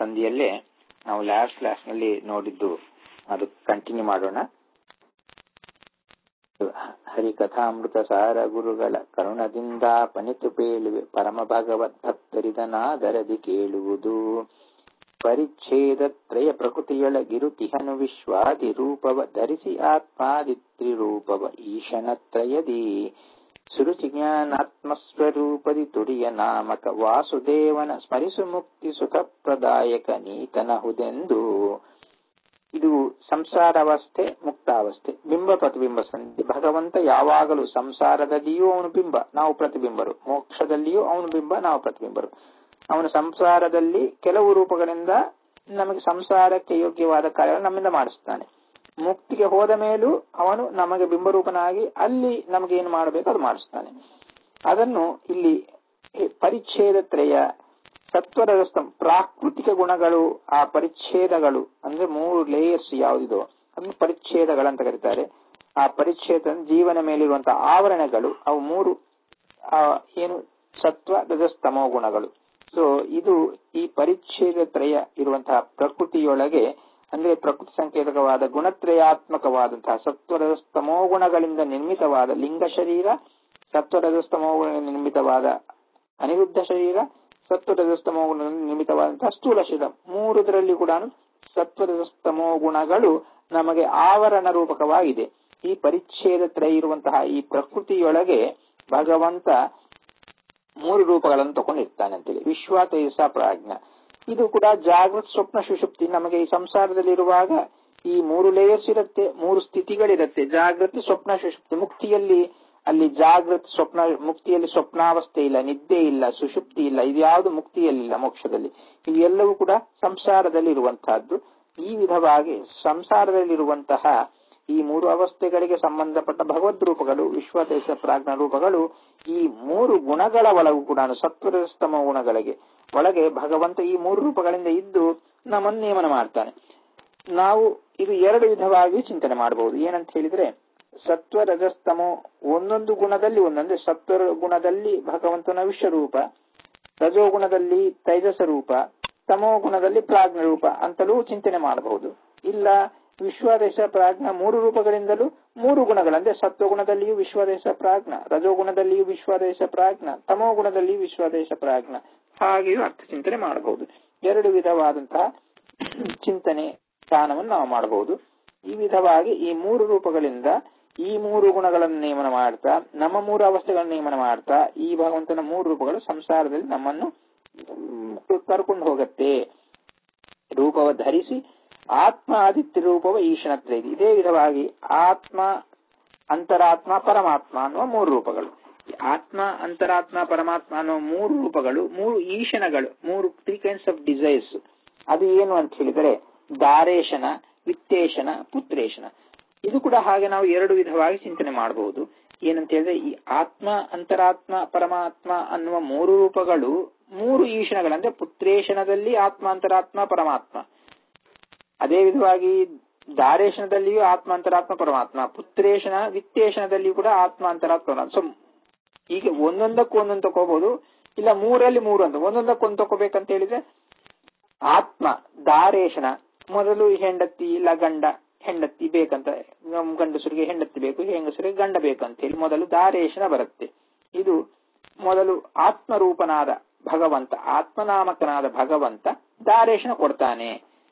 ಸಂಧಿಯಲ್ಲೇ ನಾವು last class ನಲ್ಲಿ ನೋಡಿದ್ದು ಅದು ಕಂಟಿನ್ಯೂ ಮಾಡೋಣ ಹರಿಕಥಾಮೃತ ಸಾರ ಗುರುಗಳ ಕರುಣದಿಂದ ಪನಿತು ಪೇಳುವೆ ಪರಮ ಭಗವತ್ ಭಕ್ತರಿದನಾದರದಿ ಕೇಳುವುದು ಪರಿಚ್ಛೇದ ತ್ರಯ ಪ್ರಕೃತಿಯೊಳಗಿರುತಿಹನು ವಿಶ್ವಾದಿ ರೂಪವ ಧರಿಸಿ ಆತ್ಮಾದಿತ್ರಿ ರೂಪವ ಈಶನತ್ರಯದಿ ಸುರುಚಿ ಜ್ಞಾನಾತ್ಮಸ್ವರೂಪದಿ ತುರಿಯ ನಾಮಕ ವಾಸುದೇವನ ಸ್ಮರಿಸು ಮುಕ್ತಿ ಸುಖಪ್ರದಾಯಕ ನೀತನಹುದೆಂದು ಇದು ಸಂಸಾರಾವಸ್ಥೆ ಮುಕ್ತಾವಸ್ಥೆ ಬಿಂಬ ಪ್ರತಿಬಿಂಬ ಸಂಧಿ ಭಗವಂತ ಯಾವಾಗಲೂ ಸಂಸಾರದಲ್ಲಿಯೂ ಅವನು ಬಿಂಬ ನಾವು ಪ್ರತಿಬಿಂಬರು ಮೋಕ್ಷದಲ್ಲಿಯೂ ಅವನು ಬಿಂಬ ನಾವು ಪ್ರತಿಬಿಂಬರು ಅವನು ಸಂಸಾರದಲ್ಲಿ ಕೆಲವು ರೂಪಗಳಿಂದ ನಮಗೆ ಸಂಸಾರಕ್ಕೆ ಯೋಗ್ಯವಾದ ಕಾರ್ಯಗಳನ್ನು ನಮ್ಮಿಂದ ಮಾಡಿಸ್ತಾನೆ ಮುಕ್ತಿಗೆ ಹೋದ ಮೇಲೂ ಅವನು ನಮಗೆ ಬಿಂಬರೂಪನಾಗಿ ಅಲ್ಲಿ ನಮಗೆ ಏನು ಮಾಡಬೇಕು ಅದು ಮಾಡಿಸ್ತಾನೆ ಅದನ್ನು ಇಲ್ಲಿ ಪರಿಚ್ಛೇದ ತ್ರಯ ಸತ್ವರಸ್ತ ಪ್ರಾಕೃತಿಕ ಗುಣಗಳು ಆ ಪರಿಚ್ಛೇದಗಳು ಅಂದ್ರೆ ಮೂರು ಲೇಯರ್ಸ್ ಯಾವುದಿದೋ ಅದನ್ನು ಪರಿಚ್ಛೇದಗಳಂತ ಕರೀತಾರೆ ಆ ಪರಿಚ್ಛೇದ ಜೀವನ ಮೇಲಿರುವಂತಹ ಆವರಣಗಳು ಅವು ಮೂರು ಏನು ಸತ್ವ ರಜಸ್ತಮೋ ಗುಣಗಳು ಸೊ ಇದು ಈ ಪರಿಚ್ಛೇದ ತ್ರಯ ಇರುವಂತಹ ಪ್ರಕೃತಿಯೊಳಗೆ ಅಂದ್ರೆ ಪ್ರಕೃತಿ ಸಂಕೇತಕವಾದ ಗುಣತ್ರಯಾತ್ಮಕವಾದಂತಹ ಸತ್ವರಜಸ್ತಮೋ ಗುಣಗಳಿಂದ ನಿರ್ಮಿತವಾದ ಲಿಂಗ ಶರೀರ ಸತ್ವರಜಸ್ತಮೋ ನಿರ್ಮಿತವಾದ ಅನಿರುದ್ಧ ಶರೀರ ಸತ್ವರಜಸ್ತಮೋ ಗುಣಗಳಿಂದ ನಿರ್ಮಿತವಾದಂತಹ ಸ್ಥೂಲ ಶರೀರ ಮೂರುದರಲ್ಲಿ ಕೂಡ ಸತ್ವರಜಸ್ತಮೋ ಗುಣಗಳು ನಮಗೆ ಆವರಣ ರೂಪಕವಾಗಿದೆ ಈ ಪರಿಚ್ಛೇದ ತ್ರಯ ಇರುವಂತಹ ಈ ಪ್ರಕೃತಿಯೊಳಗೆ ಭಗವಂತ ಮೂರು ರೂಪಗಳನ್ನು ತಗೊಂಡಿರ್ತಾನೆ ಅಂತೇಳಿ ವಿಶ್ವ ತೇಜಸ ಪ್ರಾಜ್ಞ ಇದು ಕೂಡ ಜಾಗೃತ್ ಸ್ವಪ್ನ ಸುಷುಪ್ತಿ ನಮಗೆ ಈ ಸಂಸಾರದಲ್ಲಿರುವಾಗ ಈ ಮೂರು ಲೇಯರ್ಸ್ ಇರುತ್ತೆ ಮೂರು ಸ್ಥಿತಿಗಳಿರುತ್ತೆ ಜಾಗೃತ್ ಸ್ವಪ್ನ ಸುಷುಪ್ತಿ ಮುಕ್ತಿಯಲ್ಲಿ ಅಲ್ಲಿ ಜಾಗೃತ್ ಸ್ವಪ್ನ ಮುಕ್ತಿಯಲ್ಲಿ ಸ್ವಪ್ನಾವಸ್ಥೆ ಇಲ್ಲ ನಿದ್ದೆ ಇಲ್ಲ ಸುಷುಪ್ತಿ ಇಲ್ಲ ಇದ್ಯಾವುದು ಮುಕ್ತಿಯಲ್ಲಿಲ್ಲ ಮೋಕ್ಷದಲ್ಲಿ ಇವೆಲ್ಲವೂ ಕೂಡ ಸಂಸಾರದಲ್ಲಿ ಇರುವಂತಹದ್ದು ಈ ವಿಧವಾಗಿ ಸಂಸಾರದಲ್ಲಿರುವಂತಹ ಈ ಮೂರು ಅವಸ್ಥೆಗಳಿಗೆ ಸಂಬಂಧಪಟ್ಟ ಭಗವದ್ ರೂಪಗಳು ವಿಶ್ವದೇಶ ಪ್ರಾಜ್ಞ ರೂಪಗಳು ಈ ಮೂರು ಗುಣಗಳ ಒಳಗೂ ಕೂಡ ಸತ್ವರಸ್ತಮ ಗುಣಗಳಿಗೆ ಒಳಗೆ ಭಗವಂತ ಈ ಮೂರು ರೂಪಗಳಿಂದ ಇದ್ದು ನಮ್ಮನ್ನು ನೇಮನ ಮಾಡ್ತಾನೆ ನಾವು ಇದು ಎರಡು ವಿಧವಾಗಿ ಚಿಂತನೆ ಮಾಡಬಹುದು ಏನಂತ ಹೇಳಿದ್ರೆ ಸತ್ವ ರಜಸ್ತಮೋ ಒಂದೊಂದು ಗುಣದಲ್ಲಿ ಒಂದೊಂದು ಸತ್ವ ಗುಣದಲ್ಲಿ ಭಗವಂತನ ವಿಶ್ವರೂಪ ರಜೋ ಗುಣದಲ್ಲಿ ತೈಜಸ ರೂಪ ತಮೋ ಗುಣದಲ್ಲಿ ಪ್ರಾಜ್ಞ ರೂಪ ಅಂತಲೂ ಚಿಂತನೆ ಮಾಡಬಹುದು ಇಲ್ಲ ವಿಶ್ವದೇಶ ಪ್ರಾಜ್ಞ ಮೂರು ರೂಪಗಳಿಂದಲೂ ಮೂರು ಗುಣಗಳಂದ್ರೆ ಸತ್ವಗುಣದಲ್ಲಿಯೂ ವಿಶ್ವದೇಶ ಪ್ರಾಜ್ಞ ರಜೋಗುಣದಲ್ಲಿಯೂ ವಿಶ್ವದೇಶ ಪ್ರಾಜ್ಞ ತಮೋ ಗುಣದಲ್ಲಿಯೂ ವಿಶ್ವದೇಶ ಪ್ರಾಜ್ಞ ಹಾಗೆಯೂ ಅರ್ಥ ಚಿಂತನೆ ಮಾಡಬಹುದು ಎರಡು ವಿಧವಾದಂತಹ ಚಿಂತನೆ ಸ್ಥಾನವನ್ನು ನಾವು ಮಾಡಬಹುದು ಈ ವಿಧವಾಗಿ ಈ ಮೂರು ರೂಪಗಳಿಂದ ಈ ಮೂರು ಗುಣಗಳನ್ನು ನೇಮನ ಮಾಡ್ತಾ ನಮ್ಮ ಮೂರು ಅವಸ್ಥೆಗಳನ್ನು ನೇಮನ ಮಾಡ್ತಾ ಈ ಭಗವಂತನ ಮೂರು ರೂಪಗಳು ಸಂಸಾರದಲ್ಲಿ ನಮ್ಮನ್ನು ಕರ್ಕೊಂಡು ಹೋಗತ್ತೆ ರೂಪವ ಧರಿಸಿ ಆತ್ಮ ಆದಿತ್ಯ ರೂಪವ ಈಶನತ್ರ ಇದೆ ಇದೇ ವಿಧವಾಗಿ ಆತ್ಮ ಅಂತರಾತ್ಮ ಪರಮಾತ್ಮ ಅನ್ನುವ ಮೂರು ರೂಪಗಳು ಆತ್ಮ ಅಂತರಾತ್ಮ ಪರಮಾತ್ಮ ಅನ್ನುವ ಮೂರು ರೂಪಗಳು ಮೂರು ಈಶನಗಳು ಮೂರು ತ್ರೀ ಕೈಂಡ್ಸ್ ಆಫ್ ಡಿಸೈರ್ಸ್ ಅದು ಏನು ಅಂತ ಹೇಳಿದರೆ ದಾರೇಶನ ವಿತ್ತೇಶನ ಪುತ್ರೇಶನ ಇದು ಕೂಡ ಹಾಗೆ ನಾವು ಎರಡು ವಿಧವಾಗಿ ಚಿಂತನೆ ಮಾಡಬಹುದು ಏನಂತ ಹೇಳಿದ್ರೆ ಈ ಆತ್ಮ ಅಂತರಾತ್ಮ ಪರಮಾತ್ಮ ಅನ್ನುವ ಮೂರು ರೂಪಗಳು ಮೂರು ಈಶನಗಳಂದ್ರೆ ಪುತ್ರೇಶನದಲ್ಲಿ ಆತ್ಮ ಅಂತರಾತ್ಮ ಪರಮಾತ್ಮ ಅದೇ ವಿಧವಾಗಿ ದಾರೇಶನದಲ್ಲಿಯೂ ಆತ್ಮ ಅಂತರಾತ್ಮ ಪರಮಾತ್ಮ ಪುತ್ರೇಶನ ವಿತ್ತೇಶನದಲ್ಲಿಯೂ ಕೂಡ ಆತ್ಮ ಅಂತರಾತ್ಮ ಸೊ ಈಗ ಒಂದೊಂದಕ್ಕೂ ಒಂದೊಂದು ತಗೋಬಹುದು ಇಲ್ಲ ಮೂರಲ್ಲಿ ಮೂರು ಅಂತ ಒಂದೊಂದಕ್ಕೊಂದು ತಗೋಬೇಕಂತ ಹೇಳಿದ್ರೆ ಆತ್ಮ ದಾರೇಶನ ಮೊದಲು ಹೆಂಡತಿ ಇಲ್ಲ ಗಂಡ ಹೆಂಡತಿ ಬೇಕಂತ ಗಂಡಸರಿಗೆ ಹೆಂಡತಿ ಬೇಕು ಹೆಂಗಸರಿಗೆ ಗಂಡ ಬೇಕಂತ ಹೇಳಿ ಮೊದಲು ದಾರೇಶನ ಬರುತ್ತೆ ಇದು ಮೊದಲು ಆತ್ಮರೂಪನಾದ ಭಗವಂತ ಆತ್ಮನಾಮಕನಾದ ಭಗವಂತ ದಾರೇಶನ ಕೊಡ್ತಾನೆ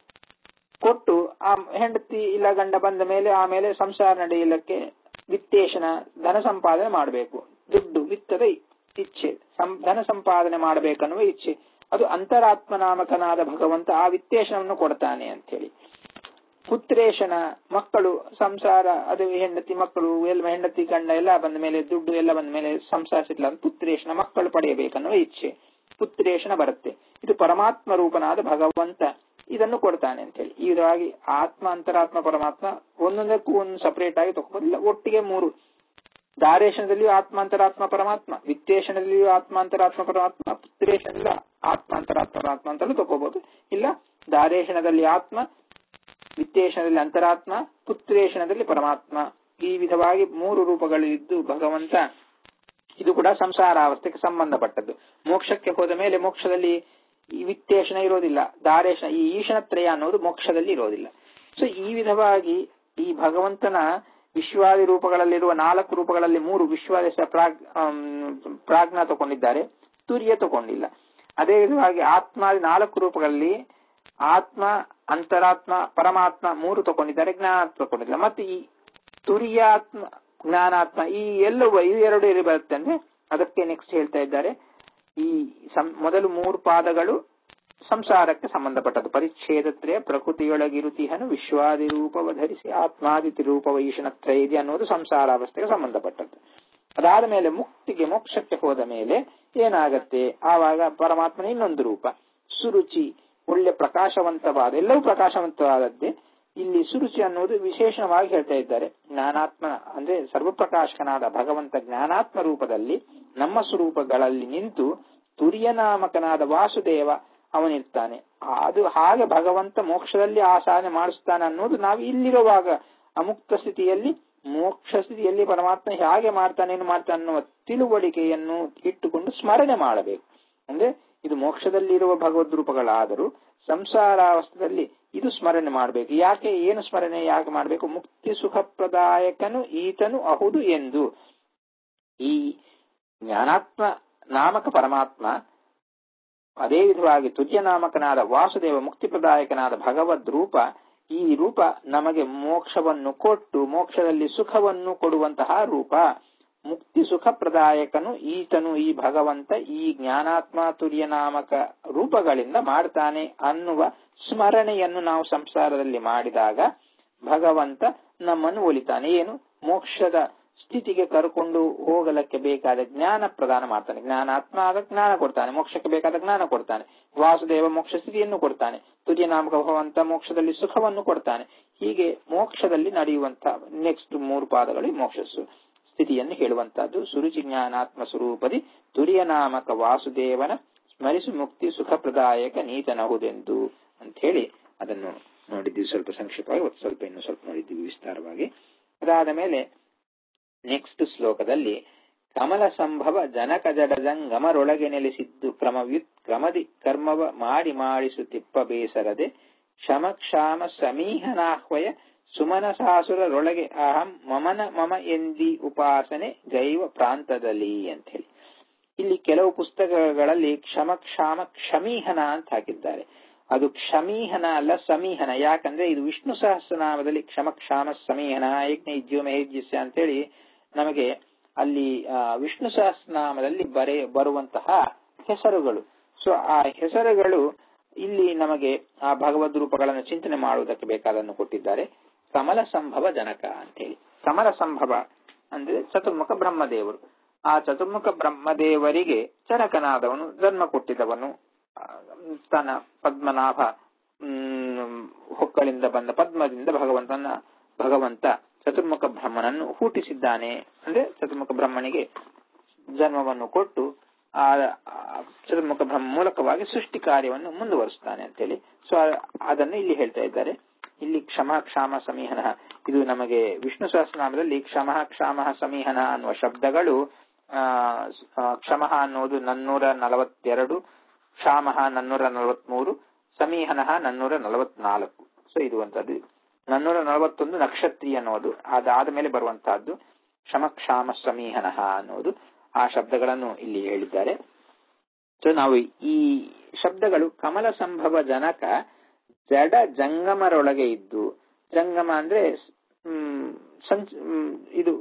ಕೊಟ್ಟು ಆ ಹೆಂಡತಿ ಇಲ್ಲ ಗಂಡ ಬಂದ ಮೇಲೆ ಆಮೇಲೆ ಸಂಸಾರ ನಡೆಯಲಿಕ್ಕೆ ವಿತ್ತೇಶನ ಧನ ಸಂಪಾದನೆ ಮಾಡಬೇಕು ದುಡ್ಡು ವಿತ್ತದ ಇಚ್ಛೆ ಧನ ಸಂಪಾದನೆ ಮಾಡಬೇಕನ್ನುವ ಇಚ್ಛೆ ಅದು ಅಂತರಾತ್ಮ ನಾಮಕನಾದ ಭಗವಂತ ಆ ವಿತ್ತೇಶನವನ್ನು ಕೊಡ್ತಾನೆ ಅಂತ ಹೇಳಿ ಪುತ್ರೇಶನ ಮಕ್ಕಳು ಸಂಸಾರ ಅದು ಹೆಂಡತಿ ಮಕ್ಕಳು ಎಲ್ಲ ಹೆಂಡತಿ ಗಂಡ ಎಲ್ಲ ಬಂದ ಮೇಲೆ ದುಡ್ಡು ಎಲ್ಲ ಬಂದ ಮೇಲೆ ಸಂಸಾರ ಸಿಗ್ಲ ಪುತ್ರೇಶನ ಮಕ್ಕಳು ಪಡೆಯಬೇಕನ್ನುವ ಇಚ್ಛೆ ಪುತ್ರೇಶನ ಬರುತ್ತೆ ಇದು ಪರಮಾತ್ಮ ರೂಪನಾದ ಭಗವಂತ ಇದನ್ನು ಕೊಡ್ತಾನೆ ಅಂತ ಹೇಳಿ ಈ ವಿಧವಾಗಿ ಆತ್ಮ ಅಂತರಾತ್ಮ ಪರಮಾತ್ಮ ಒಂದೊಂದಕ್ಕೂ ಒಂದು ಸಪರೇಟ್ ಆಗಿ ತಗೋಬೋದಿಲ್ಲ ಒಟ್ಟಿಗೆ ಮೂರು ದಾರೇಶನದಲ್ಲಿಯೂ ಆತ್ಮ ಅಂತರಾತ್ಮ ಪರಮಾತ್ಮ ವಿತ್ತೇಶನದಲ್ಲಿಯೂ ಆತ್ಮ ಅಂತರಾತ್ಮ ಪರಮಾತ್ಮ ಪುತ್ರೇಶನದಲ್ಲಿ ಆತ್ಮ ಅಂತರಾತ್ಮ ಪರಮಾತ್ಮ ಅಂತಲೂ ತಗೋಬಹುದು ಇಲ್ಲ ದಾರೇಶನದಲ್ಲಿ ಆತ್ಮ ವಿತ್ತೇಶನದಲ್ಲಿ ಅಂತರಾತ್ಮ ಪುತ್ರೇಶನದಲ್ಲಿ ಪರಮಾತ್ಮ ಈ ವಿಧವಾಗಿ ಮೂರು ರೂಪಗಳಿದ್ದು ಭಗವಂತ ಇದು ಕೂಡ ಸಂಸಾರಾವಸ್ಥೆಗೆ ಸಂಬಂಧಪಟ್ಟದ್ದು ಮೋಕ್ಷಕ್ಕೆ ಹೋದ ಮೇಲೆ ಮೋಕ್ಷದಲ್ಲಿ ಈ ವಿತ್ತೇಶನ ಇರೋದಿಲ್ಲ ದಾರೇಶನ ಈ ಈಶನತ್ರಯ ಅನ್ನೋದು ಮೋಕ್ಷದಲ್ಲಿ ಇರೋದಿಲ್ಲ ಸೊ ಈ ವಿಧವಾಗಿ ಈ ಭಗವಂತನ ವಿಶ್ವಾದಿ ರೂಪಗಳಲ್ಲಿರುವ ನಾಲ್ಕು ರೂಪಗಳಲ್ಲಿ ಮೂರು ವಿಶ್ವಾದೇಶ ಪ್ರಾಗ್ ಆಮ್, ಪ್ರಾಜ್ಞ ತಗೊಂಡಿದ್ದಾರೆ ತುರ್ಯ ತಗೊಂಡಿಲ್ಲ ಅದೇ ವಿಧವಾಗಿ ಆತ್ಮಾದಿ ನಾಲ್ಕು ರೂಪಗಳಲ್ಲಿ ಆತ್ಮ ಅಂತರಾತ್ಮ ಪರಮಾತ್ಮ ಮೂರು ತಗೊಂಡಿದ್ದಾರೆ ಜ್ಞಾನಾತ್ಮ ತಗೊಂಡಿಲ್ಲ ಮತ್ತೆ ಈ ತುರಿಯಾತ್ಮ ಜ್ಞಾನಾತ್ಮ ಈ ಎಲ್ಲವೂ ಈ ಎರಡು ಎಲ್ಲಿ ಬರುತ್ತೆ ಅಂದ್ರೆ ಅದಕ್ಕೆ ನೆಕ್ಸ್ಟ್ ಹೇಳ್ತಾ ಇದ್ದಾರೆ ಈ ಸಂ- ಮೊದಲು ಮೂರು ಪಾದಗಳು ಸಂಸಾರಕ್ಕೆ ಸಂಬಂಧಪಟ್ಟದ್ದು ಪರಿಚ್ಛೇದತ್ರಯ ಪ್ರಕೃತಿಯೊಳಗಿರುತಿಹನು ವಿಶ್ವಾದಿ ರೂಪವ ಧರಿಸಿ ಆತ್ಮಾದಿತಿ ರೂಪವ ಈಶನತ್ರಯ ಇದೆ ಅನ್ನೋದು ಸಂಸಾರಾವಸ್ಥೆಗೆ ಸಂಬಂಧಪಟ್ಟದ್ದು ಅದಾದ ಮೇಲೆ ಮುಕ್ತಿಗೆ ಮೋಕ್ಷಕ್ಕೆ ಹೋದ ಮೇಲೆ ಏನಾಗತ್ತೆ ಆವಾಗ ಪರಮಾತ್ಮನ ಇನ್ನೊಂದು ರೂಪ ಸುರುಚಿ ಒಳ್ಳೆ ಪ್ರಕಾಶವಂತವಾದ ಎಲ್ಲವೂ ಪ್ರಕಾಶವಂತವಾದದ್ದೇ ಇಲ್ಲಿ ಸುರುಚಿ ಅನ್ನುವುದು ವಿಶೇಷವಾಗಿ ಹೇಳ್ತಾ ಇದ್ದಾರೆ ಜ್ಞಾನಾತ್ಮ ಅಂದ್ರೆ ಸರ್ವಪ್ರಕಾಶಕನಾದ ಭಗವಂತ ಜ್ಞಾನಾತ್ಮ ರೂಪದಲ್ಲಿ ನಮ್ಮ ಸ್ವರೂಪಗಳಲ್ಲಿ ನಿಂತು ತುರ್ಯನಾಮಕನಾದ ವಾಸುದೇವ ಅವನಿರ್ತಾನೆ ಅದು ಹಾಗೆ ಭಗವಂತ ಮೋಕ್ಷದಲ್ಲಿ ಆ ಸಾಧನೆ ಮಾಡಿಸ್ತಾನೆ ಅನ್ನೋದು ನಾವು ಇಲ್ಲಿರುವಾಗ ಅಮುಕ್ತ ಸ್ಥಿತಿಯಲ್ಲಿ ಮೋಕ್ಷ ಸ್ಥಿತಿಯಲ್ಲಿ ಪರಮಾತ್ಮ ಹೇಗೆ ಮಾಡ್ತಾನೆ ಏನು ಮಾಡ್ತಾನೆ ಅನ್ನುವ ತಿಳುವಳಿಕೆಯನ್ನು ಇಟ್ಟುಕೊಂಡು ಸ್ಮರಣೆ ಮಾಡಬೇಕು ಅಂದ್ರೆ ಇದು ಮೋಕ್ಷದಲ್ಲಿರುವ ಭಗವದ್ ರೂಪಗಳಾದರೂ ಸಂಸಾರಾವಸ್ಥೆಯಲ್ಲಿ ಇದು ಸ್ಮರಣೆ ಮಾಡಬೇಕು ಯಾಕೆ ಏನು ಸ್ಮರಣೆ ಯಾಕೆ ಮಾಡಬೇಕು ಮುಕ್ತಿ ಸುಖಪ್ರದಾಯಕನು ಈತನು ಅಹುದು ಎಂದು ಈ ಜ್ಞಾನಾತ್ಮ ನಾಮಕ ಪರಮಾತ್ಮ ಅದೇ ವಿಧವಾಗಿ ತುರ್ಯನಾಮಕನಾದ ವಾಸುದೇವ ಮುಕ್ತಿಪ್ರದಾಯಕನಾದ ಭಗವದ್ ರೂಪ ಈ ರೂಪ ನಮಗೆ ಮೋಕ್ಷವನ್ನು ಕೊಟ್ಟು ಮೋಕ್ಷದಲ್ಲಿ ಸುಖವನ್ನು ಕೊಡುವಂತಹ ರೂಪ ಮುಕ್ತಿ ಸುಖ ಪ್ರದಾಯಕನು ಈತನು ಈ ಭಗವಂತ ಈ ಜ್ಞಾನಾತ್ಮ ತುರ್ಯ ನಾಮಕ ರೂಪಗಳಿಂದ ಮಾಡ್ತಾನೆ ಅನ್ನುವ ಸ್ಮರಣೆಯನ್ನು ನಾವು ಸಂಸಾರದಲ್ಲಿ ಮಾಡಿದಾಗ ಭಗವಂತ ನಮ್ಮನ್ನು ಒಲಿತಾನೆ ಏನು ಮೋಕ್ಷದ ಸ್ಥಿತಿಗೆ ಕರ್ಕೊಂಡು ಹೋಗಲಕ್ಕೆ ಬೇಕಾದ ಜ್ಞಾನ ಪ್ರದಾನ ಮಾಡ್ತಾನೆ ಜ್ಞಾನಾತ್ಮ ಆದ ಜ್ಞಾನ ಕೊಡ್ತಾನೆ ಮೋಕ್ಷಕ್ಕೆ ಬೇಕಾದ ಜ್ಞಾನ ಕೊಡ್ತಾನೆ ವಾಸುದೇವ ಮೋಕ್ಷ ಸ್ಥಿತಿಯನ್ನು ಕೊಡ್ತಾನೆ ತುರ್ಯ ನಾಮಕ ಭಗವಂತ ಮೋಕ್ಷದಲ್ಲಿ ಸುಖವನ್ನು ಕೊಡ್ತಾನೆ ಹೀಗೆ ಮೋಕ್ಷದಲ್ಲಿ ನಡೆಯುವಂತ ನೆಕ್ಸ್ಟ್ ಮೂರು ಪಾದಗಳು ಮೋಕ್ಷ ಸು- ಸ್ಥಿತಿಯನ್ನು ಹೇಳುವಂತಹದ್ದು ಸುರುಚಿ ಜ್ಞಾನಾತ್ಮ ಸ್ವರೂಪದಿ ತುರಿಯ ನಾಮಕ ವಾಸುದೇವನ ಸ್ಮರಿಸು ಮುಕ್ತಿ ಸುಖ ಪ್ರದಾಯಕ ನೀತನಹುದೆಂದು ಅಂತ ಹೇಳಿ ಅದನ್ನು ನೋಡಿದ್ವಿ ಸ್ವಲ್ಪ ಸಂಕ್ಷಿಪ್ತವಾಗಿ ಇವತ್ತು ಸ್ವಲ್ಪ ಇನ್ನು ಸ್ವಲ್ಪ ನೋಡಿದ್ವಿ ವಿಸ್ತಾರವಾಗಿ ಅದಾದ ಮೇಲೆ ನೆಕ್ಸ್ಟ್ ಶ್ಲೋಕದಲ್ಲಿ ಕಮಲ ಸಂಭವ ಜನಕ ಜಡಜಂಗಮರೊಳಗೆ ನೆಲೆಸಿದ್ದು ಕ್ರಮವ್ಯುತ್ ಕ್ರಮದಿ ಕರ್ಮವ ಮಾಡಿ ಮಾಡಿಸುತ್ತಿಪ್ಪ ಬೇಸರದೆ ಕ್ಷಮ ಕ್ಷಾಮ ಸಮೀಹನಾಹ್ವಯ ಸುಮನಸಾಸುರರೊಳಗೆ ಅಹಂ ಮಮನ ಮಮ ಎಂದಿ ಉಪಾಸನೆ ಗೈವ ಪ್ರಾಂತದಲ್ಲಿ ಅಂತ ಹೇಳಿ ಇಲ್ಲಿ ಕೆಲವು ಪುಸ್ತಕಗಳಲ್ಲಿ ಕ್ಷಮ ಕ್ಷಾಮ ಕ್ಷಮೀಹನ ಅಂತ ಹಾಕಿದ್ದಾರೆ ಅದು ಕ್ಷಮೀಹನ ಅಲ್ಲ ಸಮೀಹನ ಯಾಕಂದ್ರೆ ಇದು ವಿಷ್ಣು ಸಹಸ್ರನಾಮದಲ್ಲಿ ಕ್ಷಮ ಕ್ಷಾಮ ಸಮೀಹನ ಯಜ್ಞ ಇದ್ಯೋ ಮೇಜ್ಯಸ್ಯ ಅಂತೇಳಿ ನಮಗೆ ಅಲ್ಲಿ ಆ, ವಿಷ್ಣು ಸಹಸ್ರನಾಮದಲ್ಲಿ ಬರೆ ಬರುವಂತಹ ಹೆಸರುಗಳು ಸೊ ಆ ಹೆಸರುಗಳು ಇಲ್ಲಿ ನಮಗೆ ಆ ಭಗವದ್ ರೂಪಗಳನ್ನು ಚಿಂತನೆ ಮಾಡುವುದಕ್ಕೆ ಬೇಕಾದನ್ನು ಕೊಟ್ಟಿದ್ದಾರೆ ಕಮಲ ಸಂಭವ ಜನಕ ಅಂತೇಳಿ ಕಮಲ ಸಂಭವ ಅಂದ್ರೆ ಚತುರ್ಮುಖ ಬ್ರಹ್ಮದೇವರು ಆ ಚತುರ್ಮುಖ ಬ್ರಹ್ಮದೇವರಿಗೆ ಜನಕನಾದವನು ಜನ್ಮ ಕೊಟ್ಟಿದ್ದವನು ಆ, ತನ್ನ ಪದ್ಮನಾಭ ಹ್ಮ್, ಹೊಕ್ಕಳಿಂದ ಬಂದ ಪದ್ಮದಿಂದ ಭಗವಂತನ ಭಗವಂತ ಚತುರ್ಮುಖ ಬ್ರಹ್ಮನನ್ನು ಹುಟ್ಟಿಸಿದ್ದಾನೆ ಅಂದ್ರೆ ಚತುರ್ಮುಖ ಬ್ರಹ್ಮನಿಗೆ ಜನ್ಮವನ್ನು ಕೊಟ್ಟು ಆ ಆ ಚತುರ್ಮುಖ ಬ್ರಹ್ಮ ಮೂಲಕವಾಗಿ ಸೃಷ್ಟಿ ಕಾರ್ಯವನ್ನು ಮುಂದುವರಿಸ್ತಾನೆ ಅಂತೇಳಿ ಸೊ ಅದನ್ನು ಇಲ್ಲಿ ಹೇಳ್ತಾ ಇದ್ದಾರೆ ಇಲ್ಲಿ ಕ್ಷಮ ಕ್ಷಾಮ ಸಮೀಹನ ಇದು ನಮಗೆ ವಿಷ್ಣು ಸಹಸ್ರನಾಮದಲ್ಲಿ ಕ್ಷಮ ಕ್ಷಾಮ ಸಮೀಹನ ಅನ್ನುವ ಶಬ್ದಗಳು ಆ ಆ, ಕ್ಷಮ ಅನ್ನುವುದು ನನ್ನೂರ ನಲವತ್ತೆರಡು ಕ್ಷಾಮ ನನ್ನೂರ ನಲವತ್ಮೂರು ಸಮೀಹನ ನನ್ನೂರ ನಲವತ್ನಾಲ್ಕು ಸೊ ಇದು ಅಂತದ್ದು ನನ್ನೂರ ನಲವತ್ತೊಂದು ನಕ್ಷತ್ರಿ ಅನ್ನೋದು ಅದಾದ ಮೇಲೆ ಬರುವಂತಹದ್ದು ಕ್ಷಮ ಕ್ಷಾಮ ಸಮೀಹನ ಅನ್ನೋದು ಆ ಶಬ್ದಗಳನ್ನು ಇಲ್ಲಿ ಹೇಳಿದ್ದಾರೆ ಸೊ ನಾವು ಈ ಶಬ್ದಗಳು ಕಮಲ ಸಂಭವ ಜನಕ ಜಡ ಜಂಗಮರೊಳಗೆ ಇದ್ದು ಜಂಗಮ ಅಂದ್ರೆ ಹ್ಮ್, ಸಂಚ ಹ್ಮ್, ಇದು